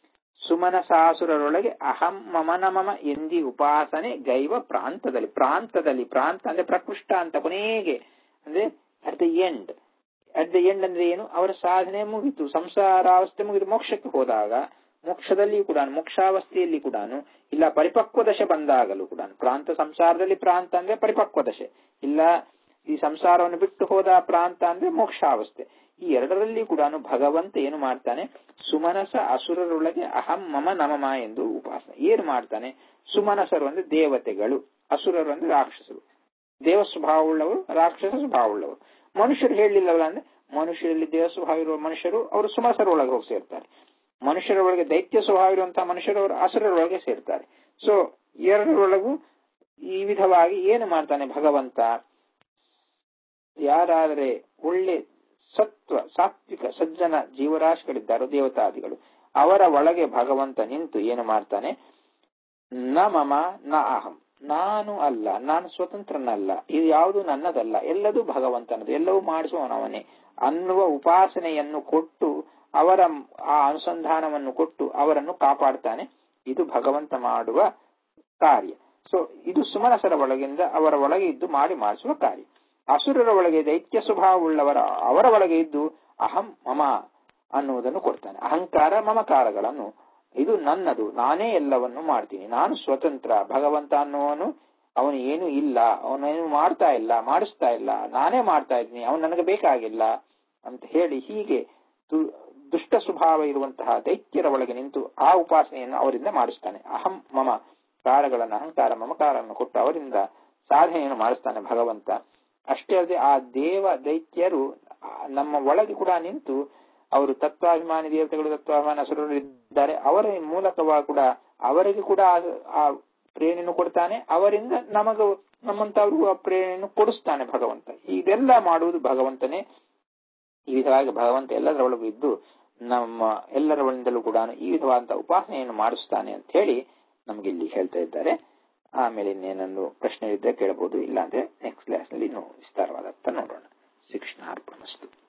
ಸುಮನಸಾಸುರರೊಳಗೆ ಅಹಂ ಮಮನ ಮಮ ಎಂದಿ ಉಪಾಸನೆ ಗೈವ ಪ್ರಾಂತದಲ್ಲಿ ಪ್ರಾಂತದಲ್ಲಿ ಪ್ರಾಂತ ಅಂದ್ರೆ ಪ್ರಕೃಷ್ಟ ಅಂತ ಕೊನೆಗೆ ಅಂದ್ರೆ at the end at the end ಅಂದ್ರೆ ಏನು ಅವರ ಸಾಧನೆ ಮುಗಿತು ಸಂಸಾರಾವಸ್ಥೆ ಮುಗಿದು ಮೋಕ್ಷಕ್ಕೆ ಹೋದಾಗ ಮೋಕ್ಷದಲ್ಲಿ ಕೂಡ ಮೋಕ್ಷಾವಸ್ಥೆಯಲ್ಲಿ ಕೂಡ ಇಲ್ಲ ಪರಿಪಕ್ವ ದಶೆ ಬಂದಾಗಲೂ ಕೂಡ ಪ್ರಾಂತ ಸಂಸಾರದಲ್ಲಿ ಪ್ರಾಂತ ಅಂದ್ರೆ ಪರಿಪಕ್ವ ದಶೆ ಇಲ್ಲ ಈ ಸಂಸಾರವನ್ನು ಬಿಟ್ಟು ಹೋದ ಪ್ರಾಂತ ಅಂದ್ರೆ ಮೋಕ್ಷಾವಸ್ಥೆ ಈ ಎರಡರಲ್ಲಿ ಕೂಡ ಭಗವಂತ ಏನು ಮಾಡ್ತಾನೆ ಸುಮನಸ ಅಸುರರೊಳಗೆ ಅಹಂ ಮಮ ನಮಮ ಎಂದು ಉಪಾಸನೆ ಏನು ಮಾಡ್ತಾನೆ ಸುಮನಸರು ಅಂದ್ರೆ ದೇವತೆಗಳು ಅಸುರರು ಅಂದ್ರೆ ರಾಕ್ಷಸರು ದೇವ ಸ್ವಭಾವವುಳ್ಳವರು ರಾಕ್ಷಸ ಸ್ವಭಾವವುಳ್ಳವರು ಮನುಷ್ಯರು ಹೇಳಲಿಲ್ಲವಲ್ಲ ಅಂದ್ರೆ ಮನುಷ್ಯರಲ್ಲಿ ದೇವ ಸ್ವಭಾವ ಇರುವ ಮನುಷ್ಯರು ಅವರು ಸುಮನಸರ ಒಳಗೆ ಹೋಗಿ ಸೇರ್ತಾರೆ ಮನುಷ್ಯರ ಒಳಗೆ ದೈತ್ಯ ಸ್ವಭಾವ ಇರುವಂತಹ ಮನುಷ್ಯರು ಅವರು ಅಸುರರೊಳಗೆ ಸೇರ್ತಾರೆ ಸೊ ಎರಡರೊಳಗೂ ಈ ವಿಧವಾಗಿ ಏನು ಮಾಡ್ತಾನೆ ಭಗವಂತ ಯಾರಾದರೆ ಒಳ್ಳೆ ಸತ್ವ ಸಾತ್ವಿಕ ಸಜ್ಜನ ಜೀವರಾಶಿಗಳಿದ್ದಾರೋ ದೇವತಾದಿಗಳು ಅವರ ಒಳಗೆ ಭಗವಂತ ನಿಂತು ಏನು ಮಾಡ್ತಾನೆ ನ ಮಮ ನ ಅಹಂ ನಾನು ಅಲ್ಲ ನಾನು ಸ್ವತಂತ್ರನಲ್ಲ ಇದು ಯಾವುದು ನನ್ನದಲ್ಲ ಎಲ್ಲದೂ ಭಗವಂತನದು ಎಲ್ಲವೂ ಮಾಡಿಸುವವನವನೇ ಅನ್ನುವ ಉಪಾಸನೆಯನ್ನು ಕೊಟ್ಟು ಅವರ ಆ ಅನುಸಂಧಾನವನ್ನು ಕೊಟ್ಟು ಅವರನ್ನು ಕಾಪಾಡ್ತಾನೆ ಇದು ಭಗವಂತ ಮಾಡುವ ಕಾರ್ಯ ಸೊ ಇದು ಸುಮನಸರ ಒಳಗಿಂದ ಅವರ ಒಳಗೆ ಇದ್ದು ಮಾಡಿ ಮಾಡಿಸುವ ಕಾರ್ಯ ಅಸುರರ ಒಳಗೆ ದೈತ್ಯ ಸ್ವಭಾವವುಳ್ಳವರ ಅವರ ಒಳಗೆ ಇದ್ದು ಅಹಂ ಮಮ ಅನ್ನುವುದನ್ನು ಕೊಡ್ತಾನೆ ಅಹಂಕಾರ ಮಮಕಾರಗಳನ್ನು ಇದು ನನ್ನದು ನಾನೇ ಎಲ್ಲವನ್ನು ಮಾಡ್ತೀನಿ ನಾನು ಸ್ವತಂತ್ರ ಭಗವಂತ ಅನ್ನುವನು ಅವನು ಏನು ಇಲ್ಲ ಅವನೇನು ಮಾಡ್ತಾ ಇಲ್ಲ ಮಾಡಿಸ್ತಾ ಇಲ್ಲ ನಾನೇ ಮಾಡ್ತಾ ಇದ್ದೀನಿ ಅವನು ನನಗೆ ಬೇಕಾಗಿಲ್ಲ ಅಂತ ಹೇಳಿ ಹೀಗೆ ದುಷ್ಟ ಸ್ವಭಾವ ಇರುವಂತಹ ದೈತ್ಯರ ಒಳಗೆ ನಿಂತು ಆ ಉಪಾಸನೆಯನ್ನು ಅವರಿಂದ ಮಾಡಿಸ್ತಾನೆ ಅಹಂ ಮಮ ಕಾರಗಳನ್ನು ಅಹಂಕಾರ ಮಮಕಾರವನ್ನು ಕೊಟ್ಟು ಅವರಿಂದ ಸಾಧನೆಯನ್ನು ಮಾಡಿಸ್ತಾನೆ ಭಗವಂತ ಅಷ್ಟೇ ಅಲ್ಲದೆ ಆ ದೇವ ದೈತ್ಯರು ನಮ್ಮ ಒಳಗೆ ಕೂಡ ನಿಂತು ಅವರು ತತ್ವಾಭಿಮಾನಿ ದೇವತೆಗಳು ತತ್ವಾಭಿಮಾನಿ ಅಸುರರು ಇದ್ದಾರೆ ಅವರ ಮೂಲಕವಾಗಿ ಕೂಡ ಅವರಿಗೆ ಕೂಡ ಆ ಪ್ರೇರಣೆಯನ್ನು ಕೊಡ್ತಾನೆ ಅವರಿಂದ ನಮಗ ನಮ್ಮಂತವ್ರಿಗೂ ಆ ಪ್ರೇರಣೆಯನ್ನು ಕೊಡಿಸ್ತಾನೆ ಭಗವಂತ ಇದೆಲ್ಲ ಮಾಡುವುದು ಭಗವಂತನೇ ಈ ವಿಧವಾಗಿ ಭಗವಂತ ಎಲ್ಲದರ ಒಳಗೂ ಇದ್ದು ನಮ್ಮ ಎಲ್ಲರ ಒಳಗಿಂದಲೂ ಕೂಡ ಈ ವಿಧವಾದಂತಹ ಉಪಾಸನೆಯನ್ನು ಮಾಡಿಸ್ತಾನೆ ಅಂತ ಹೇಳಿ ನಮ್ಗೆ ಇಲ್ಲಿ ಹೇಳ್ತಾ ಇದ್ದಾರೆ ಆಮೇಲೆ ಇನ್ನೇನೊಂದು ಪ್ರಶ್ನೆ ಇದ್ದರೆ ಕೇಳಬಹುದು ಇಲ್ಲಾಂದ್ರೆ ನೆಕ್ಸ್ಟ್ ಕ್ಲಾಸ್ ನಲ್ಲಿ ವಿಸ್ತಾರವಾದ ನೋಡೋಣ ಶಿಕ್ಷಣ ಅರ್ಪಣಿಸ್ತು